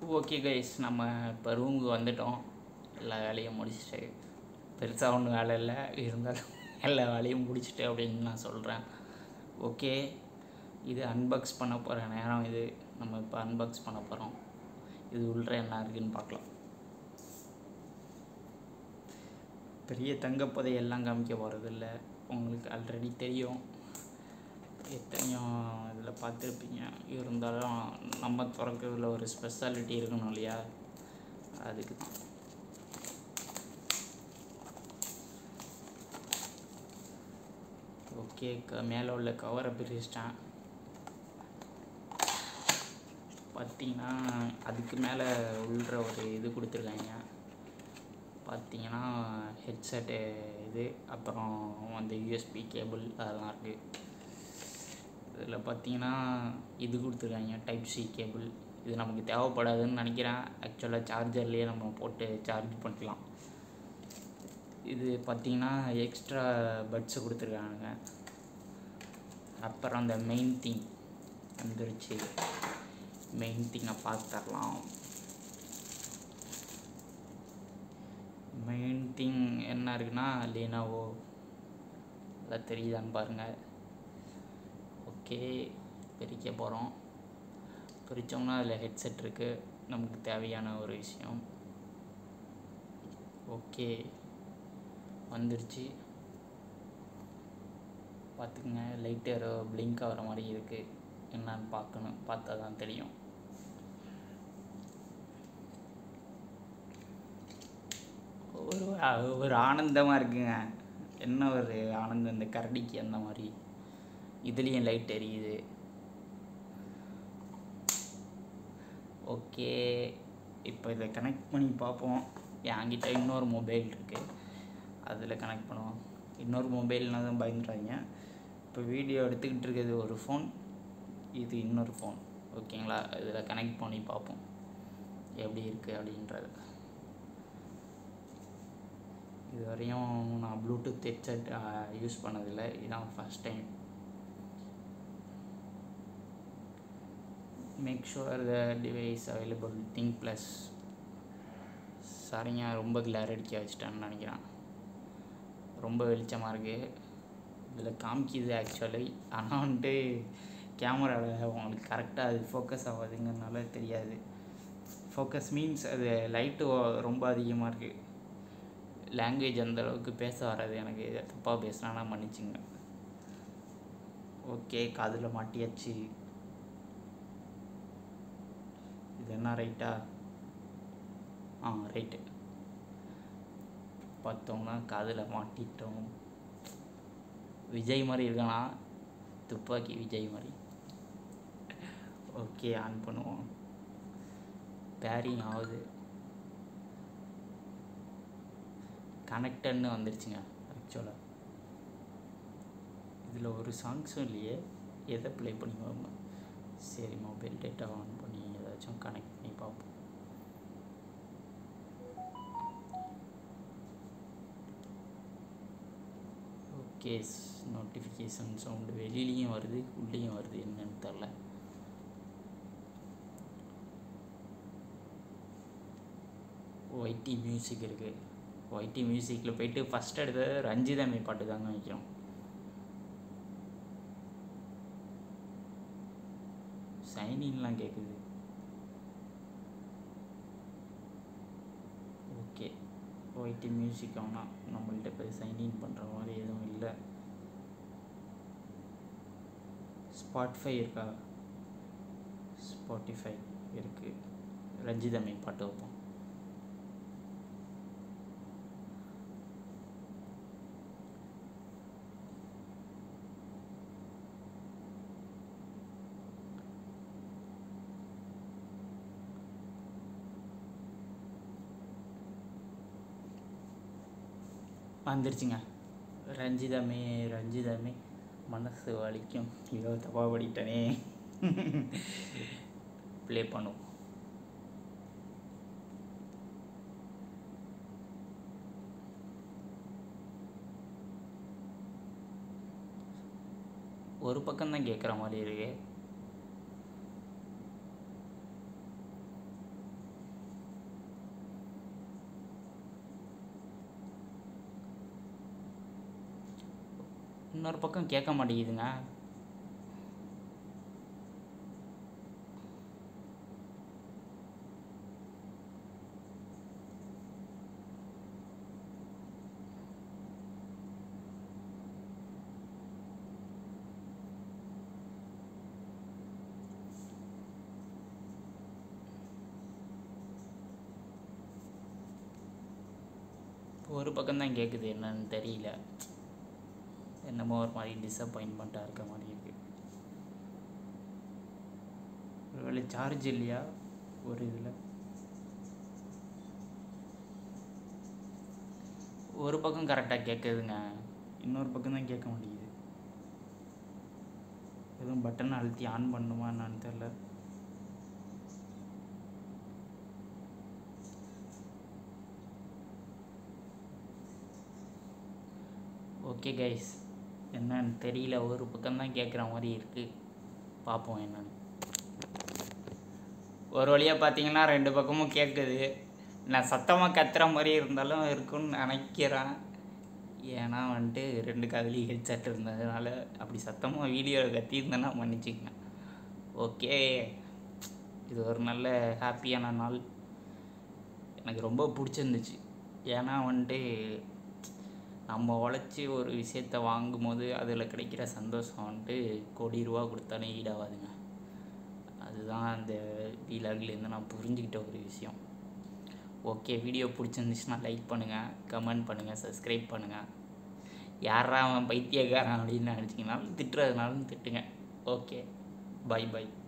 okay guys நம்ம இப்போ ரூமுக்கு வந்துட்டோம் எல்லா வேலையும் முடிச்சுட்டு பெருசாக ஒன்றும் வேலை இல்லை இருந்தாலும் எல்லா வேலையும் முடிச்சுட்டு அப்படின்னு நான் சொல்கிறேன் ஓகே இது அன்பாக்ஸ் பண்ண போகிற நேரம் இது நம்ம இப்போ அன்பாக்ஸ் பண்ண போகிறோம் இது உள்ள என்ன இருக்குன்னு பார்க்கலாம் பெரிய தங்க புதையெல்லாம் காமிக்க போகிறதில்ல உங்களுக்கு ஆல்ரெடி தெரியும் எத்தனையோ இதில் பார்த்துருப்பீங்க இருந்தாலும் நம்ம திறக்கிறதுல ஒரு ஸ்பெஷாலிட்டி இருக்கணும் இல்லையா அதுக்கு தான் ஓகே க மேலே உள்ள கவரை பிரிச்சிட்டேன் பார்த்தீங்கன்னா அதுக்கு மேலே உள்ள ஒரு இது கொடுத்துருக்காங்க பார்த்தீங்கன்னா ஹெட்செட்டு இது அப்புறம் அந்த யூஎஸ்பி கேபிள் அதெல்லாம் இருக்குது இதில் பார்த்தீங்கன்னா இது கொடுத்துருக்காங்க டைப் சி கேபிள் இது நமக்கு தேவைப்படாதுன்னு நினைக்கிறேன் ஆக்சுவலாக சார்ஜர்லேயே நம்ம போட்டு சார்ஜ் பண்ணிக்கலாம் இது பார்த்தீங்கன்னா எக்ஸ்ட்ரா பட்ஸு கொடுத்துருக்காங்க அப்புறம் அந்த மெயின் திங் வந்துருச்சு மெயின் திங்கை பார்த்துடலாம் மெயின் திங் என்ன இருக்குன்னா லீனாவோ எல்லாம் தெரியுதான்னு பாருங்கள் ஓகே பிரிக்க போகிறோம் பிரித்தோம்னா அதில் ஹெட்செட் இருக்குது நமக்கு தேவையான ஒரு விஷயம் ஓகே வந்துருச்சு பார்த்துக்குங்க லைட் ஏரோ பிளிங்க் ஆகிற மாதிரி இருக்குது என்னன்னு பார்க்கணும் பார்த்தா தான் தெரியும் ஒரு ஒரு ஆனந்தமாக இருக்குங்க என்ன ஒரு ஆனந்தம் இந்த கரடிக்கு அந்த மாதிரி இதுலேயும் லைட் எரியுது ஓகே இப்போ இதை கனெக்ட் பண்ணி பார்ப்போம் என்கிட்ட இன்னொரு மொபைல் இருக்குது அதில் கனெக்ட் பண்ணுவோம் இன்னொரு மொபைல்னா தான் பயந்துறாங்க இப்போ வீடியோ எடுத்துக்கிட்டு இருக்கிறது ஒரு ஃபோன் இது இன்னொரு ஃபோன் ஓகேங்களா இதில் கனெக்ட் பண்ணி பார்ப்போம் எப்படி இருக்குது அப்படின்றது இது வரையும் நான் ப்ளூடூத் ஹெட்செட் யூஸ் பண்ணதில்லை இதுதான் first time make sure the device available thing plus சரிங்க ரொம்ப கிளார் அடிக்க வச்சிட்டேன்னு நினைக்கிறேன் ரொம்ப வெளிச்சமாக இருக்குது இதில் காமிக்குது ஆக்சுவலி ஆனால் வந்துட்டு கேமராவில் உங்களுக்கு கரெக்டாக அது ஃபோக்கஸ் ஆகாதுங்கிறதுனால தெரியாது ஃபோக்கஸ் மீன்ஸ் அது லைட்டு ரொம்ப அதிகமாக இருக்குது லாங்குவேஜ் அந்த அளவுக்கு பேச வராது எனக்கு தப்பாக பேசுனானா மன்னிச்சுங்க ஓகே காதில் மாட்டியாச்சு இது என்ன ரைட்டா ஆ ரைட்டு பார்த்தோம்னா காதில் மாட்டிட்டோம் விஜய் மாதிரி இருக்கானா துப்பாக்கி விஜய் மாதிரி ஓகே ஆன் பண்ணுவோம் பேரிங் ஆகுது கனெக்டட்னு வந்துருச்சுங்க ஆக்சுவலாக இதில் ஒரு சாங்ஸும் இல்லையே எதை ப்ளே பண்ணி சரி மொபைல் டேட்டா ஆன் பண்ணி ஏதாச்சும் கனெக்ட் பண்ணி பார்ப்போம் ஓகே நோட்டிஃபிகேஷன் சவுண்டு வெளியிலையும் வருது உள்ளேயும் வருது என்னன்னு தெரில ஒய்டி மியூசிக் இருக்குது ஒய்டி மியூசிக்கில் போயிட்டு ஃபஸ்ட் எடுத்தது ரஞ்சிதமே பாட்டு தாங்க வைக்கிறோம் சைனிங்லாம் கேட்குது ஓகே ஒய்டி மியூசிக் ஆனால் நம்மள்கிட்ட போய் சைன்இன் பண்ணுற மாதிரி எதுவும் இல்லை ஸ்பாட்ஃபை இருக்கா ஸ்பாட்டிஃபை இருக்குது ரஞ்சிதமே பாட்டு வைப்போம் வந்துருச்சுங்க ரஞ்சிதமே ரஞ்சிதமே மனசு வலிக்கும் ஐயோ தப்பா படிட்டனே ப்ளே பண்ணுவோம் ஒரு பக்கம் தான் கேட்குற மாதிரி இருக்கு இன்னொரு பக்கம் கேட்க மாட்டேங்குதுங்க ஒரு பக்கம் தான் கேட்குது என்னன்னு தெரியல என்னமோ ஒரு மாதிரி டிசப்பாயின்மெண்ட்டாக இருக்க மாதிரி இருக்கு ஒருவேளை சார்ஜ் இல்லையா ஒரு இதில் ஒரு பக்கம் கரெக்டாக கேட்குதுங்க இன்னொரு பக்கம் தான் கேட்க மாட்டேங்குது எதுவும் பட்டன் அழுத்தி ஆன் பண்ணுமா என்னன்னு தெரில ஓகே கைஸ் என்னன்னு தெரியல ஒரு பக்கம் தான் கேட்குற மாதிரி இருக்குது பார்ப்போம் என்னன்னு ஒரு வழியாக பார்த்தீங்கன்னா ரெண்டு பக்கமும் கேட்குது நான் சத்தமாக கத்துற மாதிரி இருந்தாலும் இருக்கும்னு நினைக்கிறேன் ஏன்னா வந்துட்டு ரெண்டு காதுலேயும் ஹெட்செட் இருந்ததுனால அப்படி சத்தமாக வீடியோவில் கத்தியிருந்தேன்னா மன்னிச்சுக்கங்க ஓகே இது ஒரு நல்ல ஹாப்பியான நாள் எனக்கு ரொம்ப பிடிச்சிருந்துச்சு ஏன்னா வந்துட்டு நம்ம உழைச்சி ஒரு விஷயத்த வாங்கும்போது அதில் கிடைக்கிற சந்தோஷம் வந்துட்டு கோடி ரூபா கொடுத்தாலும் ஈடாகாதுங்க அதுதான் அந்த வீலாக்லேருந்து நான் புரிஞ்சுக்கிட்ட ஒரு விஷயம் ஓகே வீடியோ பிடிச்சிருந்துச்சுன்னா லைக் பண்ணுங்கள் கமெண்ட் பண்ணுங்கள் சப்ஸ்கிரைப் பண்ணுங்கள் யாரா அவன் பைத்தியக்காரன் அப்படின்னு நினச்சிங்கனாலும் திட்டுறதுனாலும் திட்டுங்க ஓகே பை பை